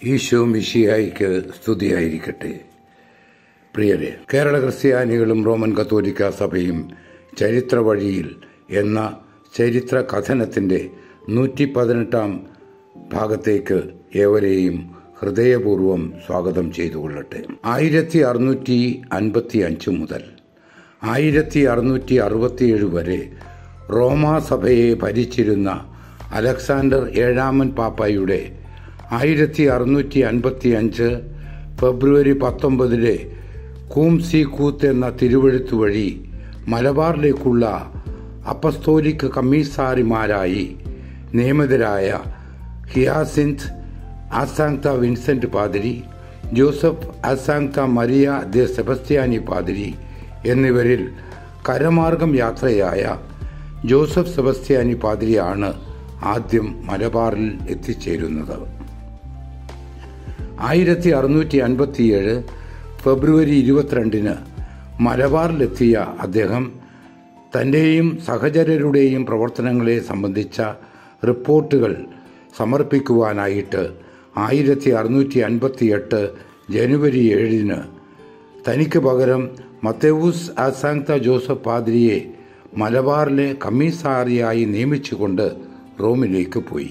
ഈശോ മിഷിയായിക്ക് സ്തുതിയായിരിക്കട്ടെ പ്രിയരെ കേരള ക്രിസ്ത്യാനികളും റോമൻ കത്തോലിക്ക സഭയും ചരിത്ര വഴിയിൽ എന്ന ചരിത്ര കഥനത്തിന്റെ നൂറ്റി പതിനെട്ടാം ഭാഗത്തേക്ക് ഏവരെയും ഹൃദയപൂർവ്വം സ്വാഗതം ചെയ്തുകൊള്ളട്ടെ ആയിരത്തി അറുന്നൂറ്റി അൻപത്തി അഞ്ച് മുതൽ ആയിരത്തി അറുന്നൂറ്റി അറുപത്തിയേഴ് വരെ റോമാ സഭയെ ഭരിച്ചിരുന്ന അലക്സാണ്ടർ ഏഴാമൻ പാപ്പായുടെ ആയിരത്തി അറുന്നൂറ്റി അൻപത്തി അഞ്ച് ഫെബ്രുവരി പത്തൊമ്പതിലെ കൂം സി കൂത്ത് എന്ന തിരുവഴുത്ത് വഴി മലബാറിലേക്കുള്ള അപ്പസ്തോലിക് കമ്മീസാറിമാരായി നിയമിതരായ ഹിയാസിൻത് ആസാങ്ത വിൻസെന്റ് പാതിരി ജോസഫ് ആസാങ്ത മരിയ ദെ സെബസ്ത്യാനി പാതിരി എന്നിവരിൽ കരമാർഗം യാത്രയായ ജോസഫ് സെബസ്ത്യാനി പാതിരിയാണ് ആദ്യം മലബാറിൽ എത്തിച്ചേരുന്നത് ആയിരത്തി അറുന്നൂറ്റി അൻപത്തിയേഴ് ഫെബ്രുവരി ഇരുപത്തിരണ്ടിന് മലബാറിലെത്തിയ അദ്ദേഹം തന്റെയും സഹചരരുടെയും പ്രവർത്തനങ്ങളെ സംബന്ധിച്ച റിപ്പോർട്ടുകൾ സമർപ്പിക്കുവാനായിട്ട് ആയിരത്തി അറുന്നൂറ്റി അൻപത്തിയെട്ട് ജനുവരി ഏഴിന് തനിക്ക് പകരം മത്തേവൂസ് ആസാങ്ത ജോസഫ് പാദ്രിയെ മലബാറിലെ കമ്മീസാറിയായി നിയമിച്ചുകൊണ്ട് റോമിലേക്ക് പോയി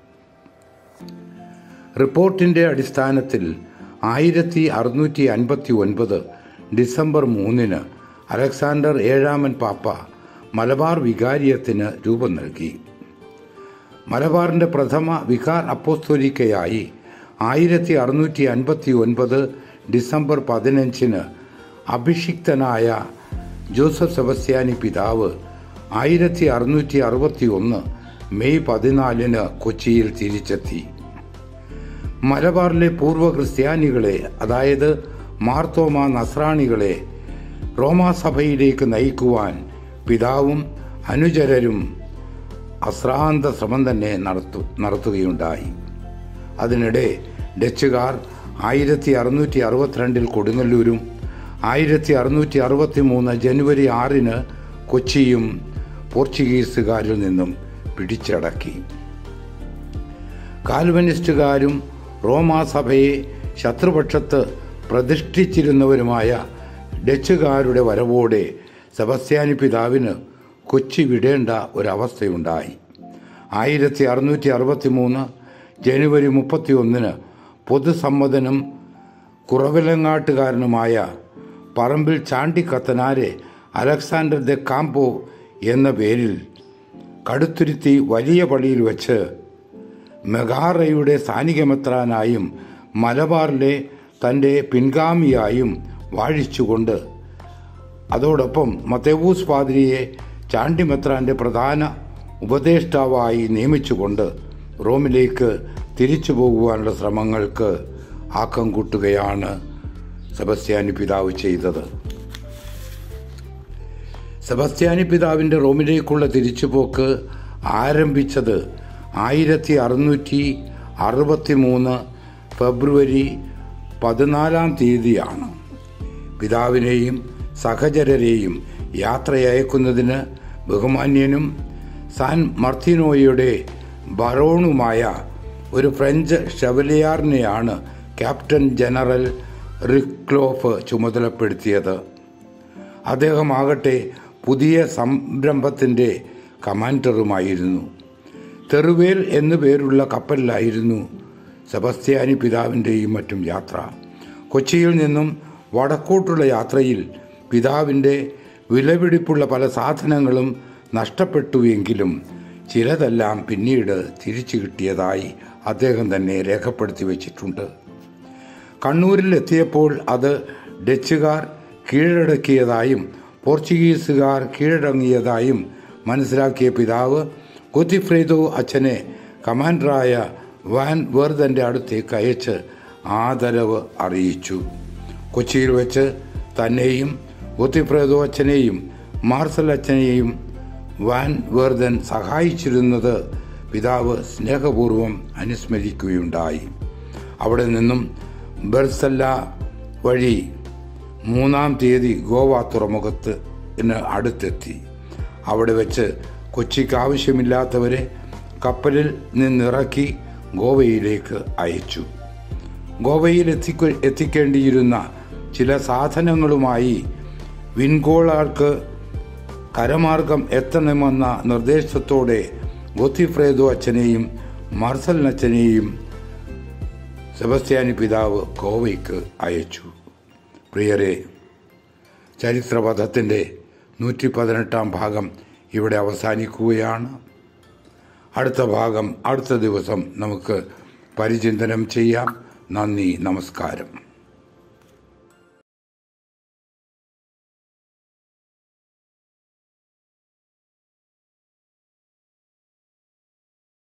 റിപ്പോർട്ടിന്റെ അടിസ്ഥാനത്തിൽ ആയിരത്തി അറുന്നൂറ്റി അൻപത്തി ഒൻപത് ഡിസംബർ മൂന്നിന് അലക്സാണ്ടർ ഏഴാമൻ പാപ്പ മലബാർ വികാരിയത്തിന് രൂപം നൽകി മലബാറിന്റെ പ്രഥമ വികാർ അപ്പോസ്തോലിക്കയായി ആയിരത്തി അറുന്നൂറ്റി അൻപത്തി ഒൻപത് ഡിസംബർ പതിനഞ്ചിന് അഭിഷിക്തനായ ജോസഫ് സെബസ്ത്യാനി പിതാവ് ആയിരത്തി അറുന്നൂറ്റി അറുപത്തി ഒന്ന് മെയ് പതിനാലിന് കൊച്ചിയിൽ തിരിച്ചെത്തി മലബാറിലെ പൂർവ്വ ക്രിസ്ത്യാനികളെ അതായത് മാർത്തോമ നസ്രാണികളെ റോമാസഭയിലേക്ക് നയിക്കുവാൻ പിതാവും അനുചരരും അശ്രാന്ത ശ്രമം തന്നെ നടത്തു നടത്തുകയുണ്ടായി അതിനിടെ ഡച്ചുകാർ ആയിരത്തി അറുന്നൂറ്റി അറുപത്തിരണ്ടിൽ കൊടുങ്ങല്ലൂരും ആയിരത്തി അറുന്നൂറ്റി അറുപത്തി മൂന്ന് ജനുവരി ആറിന് കൊച്ചിയും പോർച്ചുഗീസുകാരിൽ നിന്നും പിടിച്ചടക്കി കാൽവനിസ്റ്റുകാരും റോമാസഭയെ ശത്രുപക്ഷത്ത് പ്രതിഷ്ഠിച്ചിരുന്നവരുമായ ഡച്ചുകാരുടെ വരവോടെ സെബസ്ത്യാനി പിതാവിന് കൊച്ചി വിടേണ്ട ഒരവസ്ഥയുണ്ടായി ആയിരത്തി അറുന്നൂറ്റി അറുപത്തി മൂന്ന് ജനുവരി മുപ്പത്തി ഒന്നിന് പൊതുസമ്മതനും കുറവിലങ്ങാട്ടുകാരനുമായ പറമ്പിൽ ചാണ്ടിക്കത്തനാരെ അലക്സാണ്ടർ ദ കാമ്പോ എന്ന പേരിൽ കടുത്തുരുത്തി വലിയ പള്ളിയിൽ വെച്ച് മെഗാറയുടെ സ്ഥാനികമെത്രാനായും മലബാറിലെ തൻ്റെ പിൻഗാമിയായും വാഴിച്ചുകൊണ്ട് അതോടൊപ്പം മത്തേവൂസ് പാദ്രിയെ ചാണ്ടിമെത്രാന്റെ പ്രധാന ഉപദേഷ്ടാവായി നിയമിച്ചുകൊണ്ട് റോമിലേക്ക് തിരിച്ചു പോകുവാനുള്ള ശ്രമങ്ങൾക്ക് ആക്കം കൂട്ടുകയാണ് സെബസ്ത്യാനി പിതാവ് ചെയ്തത് സെബസ്ത്യാനി പിതാവിന്റെ റോമിലേക്കുള്ള തിരിച്ചുപോക്ക് ആരംഭിച്ചത് ആയിരത്തി അറുന്നൂറ്റി അറുപത്തി മൂന്ന് ഫെബ്രുവരി പതിനാലാം തീയതിയാണ് പിതാവിനെയും സഹചരരെയും യാത്രയയക്കുന്നതിന് ബഹുമാന്യനും സാൻ മർത്തിനോയുടെ ബറോണുമായ ഒരു ഫ്രഞ്ച് ഷെവലിയാറിനെയാണ് ക്യാപ്റ്റൻ ജനറൽ റിക്ലോഫ് ചുമതലപ്പെടുത്തിയത് അദ്ദേഹമാകട്ടെ പുതിയ സംരംഭത്തിന്റെ കമാൻഡറുമായിരുന്നു തെറുവേൽ എന്നു പേരുള്ള കപ്പലിലായിരുന്നു സെബസ്ത്യാനി പിതാവിൻ്റെയും മറ്റും യാത്ര കൊച്ചിയിൽ നിന്നും വടക്കോട്ടുള്ള യാത്രയിൽ പിതാവിൻ്റെ വിലപിടിപ്പുള്ള പല സാധനങ്ങളും നഷ്ടപ്പെട്ടുവെങ്കിലും ചിലതെല്ലാം പിന്നീട് തിരിച്ചു കിട്ടിയതായി അദ്ദേഹം തന്നെ രേഖപ്പെടുത്തി വച്ചിട്ടുണ്ട് കണ്ണൂരിൽ എത്തിയപ്പോൾ അത് ഡച്ചുകാർ കീഴടക്കിയതായും പോർച്ചുഗീസുകാർ കീഴടങ്ങിയതായും മനസ്സിലാക്കിയ പിതാവ് ഗൊത്തിഫ്രേദോ അച്ഛനെ കമാൻഡറായ വാൻ വേർദന്റെ അടുത്തേക്ക് അയച്ച് ആദരവ് അറിയിച്ചു കൊച്ചിയിൽ വെച്ച് തന്നെയും ഗൊത്തിഫ്രേദോ അച്ഛനെയും മാർസൽ അച്ഛനെയും വാൻ വേർദൻ സഹായിച്ചിരുന്നത് പിതാവ് സ്നേഹപൂർവ്വം അനുസ്മരിക്കുകയുണ്ടായി അവിടെ നിന്നും ബെർസല്ല വഴി മൂന്നാം തീയതി ഗോവ തുറമുഖത്ത് അടുത്തെത്തി അവിടെ വെച്ച് കൊച്ചിക്ക് ആവശ്യമില്ലാത്തവരെ കപ്പലിൽ നിന്നിറക്കി ഗോവയിലേക്ക് അയച്ചു ഗോവയിൽ എത്തിക്ക എത്തിക്കേണ്ടിയിരുന്ന ചില സാധനങ്ങളുമായി വിൻഗോളാർക്ക് കരമാർഗം എത്തണമെന്ന നിർദ്ദേശത്തോടെ ഗോത്തിഫ്രേദോ അച്ഛനെയും മാർസൽ അച്ഛനെയും സെബസ്ത്യാനി പിതാവ് ഗോവയ്ക്ക് അയച്ചു പ്രിയരെ ചരിത്രപഥത്തിൻ്റെ നൂറ്റി പതിനെട്ടാം ഭാഗം ഇവിടെ അവസാനിക്കുകയാണ് അടുത്ത ഭാഗം അടുത്ത ദിവസം നമുക്ക് പരിചിന്തനം ചെയ്യാം നന്ദി നമസ്കാരം